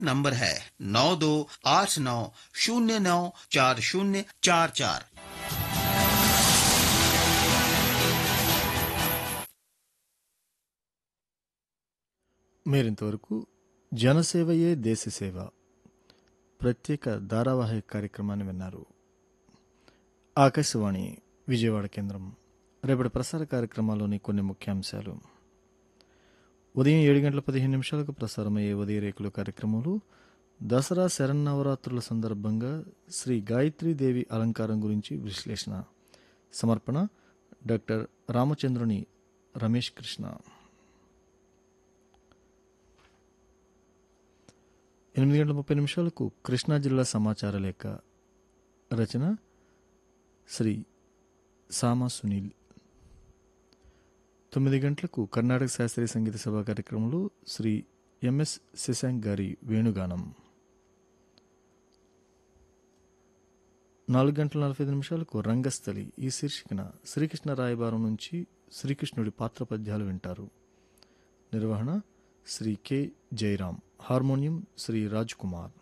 number है नौ दो आठ नौ शून्य नौ चार शून्य चार चार మీరింతవరకు జనసేవయే దేశసేవ ప్రత్యేక ధారావాహిక కార్యక్రమాన్ని విన్నారు ఆకాశవాణి విజయవాడ కేంద్రం రేపటి ప్రసార కార్యక్రమాల్లోని కొన్ని ముఖ్యాంశాలు ఉదయం ఏడు గంటల పదిహేను నిమిషాలకు ప్రసారమయ్యే ఉదయ రేకులు కార్యక్రమాలు దసరా శరన్నవరాత్రుల సందర్భంగా శ్రీ గాయత్రీదేవి అలంకారం గురించి విశ్లేషణ సమర్పణ డాక్టర్ రామచంద్రుని రమేష్ కృష్ణ ఎనిమిది గంటల ముప్పై నిమిషాలకు కృష్ణా జిల్లా సమాచార లేఖ రచన శ్రీ సామా సునీల్ తొమ్మిది గంటలకు కర్ణాటక శాస్త్రీయ సంగీత సభ కార్యక్రమంలో శ్రీ ఎంఎస్ శశాంక్ గారి వేణుగానం నాలుగు గంటల నలభై ఐదు నిమిషాలకు రంగస్థలి ఈ శీర్షికన శ్రీకృష్ణ రాయబారం నుంచి శ్రీకృష్ణుడి పాత్ర పద్యాలు వింటారు నిర్వహణ శ్రీ కె జయరాం హార్మోనియం శ్రీ రాజ్ కుమార్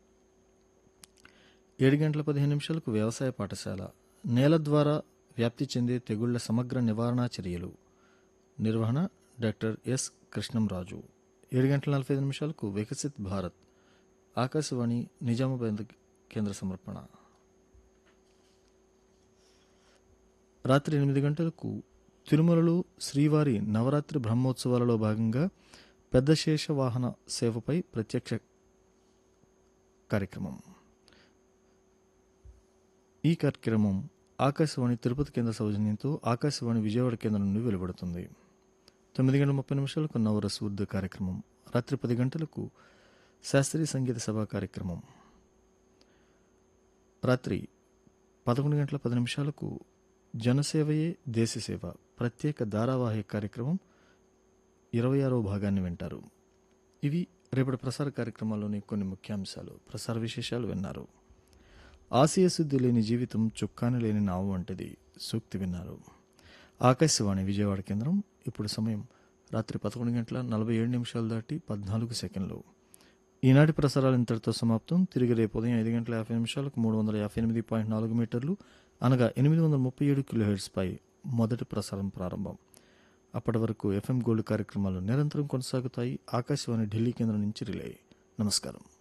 ఏడు గంటల పదిహేను నిమిషాలకు వ్యవసాయ పాఠశాల నేల ద్వారా వ్యాప్తి చెందే తెగుళ్ల సమగ్ర నివారణా చర్యలు నిర్వహణ డాక్టర్ ఎస్ కృష్ణంరాజు ఏడు గంటల నలభై ఐదు నిమిషాలకు వికసిత్ భారత్ ఆకాశవాణి నిజామాబాద్ కేంద్ర సమర్పణ రాత్రి ఎనిమిది గంటలకు తిరుమలలో శ్రీవారి నవరాత్రి బ్రహ్మోత్సవాలలో భాగంగా పెద్ద శేష వాహన సేవపై ప్రత్యక్ష కార్యక్రమం ఈ కార్యక్రమం ఆకాశవాణి తిరుపతి కేంద్ర సౌజన్యంతో ఆకాశవాణి విజయవాడ కేంద్రం నుండి వెలువడుతుంది తొమ్మిది గంటల ముప్పై నిమిషాలకు నవరస్ ఉర్దూ కార్యక్రమం రాత్రి పది గంటలకు శాస్త్రీయ సంగీత సభ కార్యక్రమం రాత్రి పదకొండు గంటల పది నిమిషాలకు జనసేవయే దేశసేవ ప్రత్యేక ధారావాహిక కార్యక్రమం ఇరవై ఆరవ భాగాన్ని వింటారు ఇవి రేపటి ప్రసార కార్యక్రమాల్లోని కొన్ని ముఖ్యాంశాలు ప్రసార విశేషాలు విన్నారు ఆశయ శుద్ధి లేని జీవితం చుక్కాని లేని నావు వంటిది సూక్తి విన్నారు ఆకాశవాణి విజయవాడ కేంద్రం ఇప్పుడు సమయం రాత్రి పదకొండు గంటల నలభై ఏడు నిమిషాలు దాటి పద్నాలుగు సెకండ్లు ఈనాటి ప్రసారాలు ఇంతటితో సమాప్తం తిరిగి రేపు ఉదయం ఐదు గంటల యాభై నిమిషాలకు మూడు వందల యాభై ఎనిమిది పాయింట్ నాలుగు మీటర్లు అనగా ఎనిమిది వందల ముప్పై ఏడు కిలోహెడ్స్పై మొదటి ప్రసారం ప్రారంభం అప్పటి వరకు ఎఫ్ఎం గోల్డ్ కార్యక్రమాలు నిరంతరం కొనసాగుతాయి ఆకాశవాణి ఢిల్లీ కేంద్రం నుంచి రిలే నమస్కారం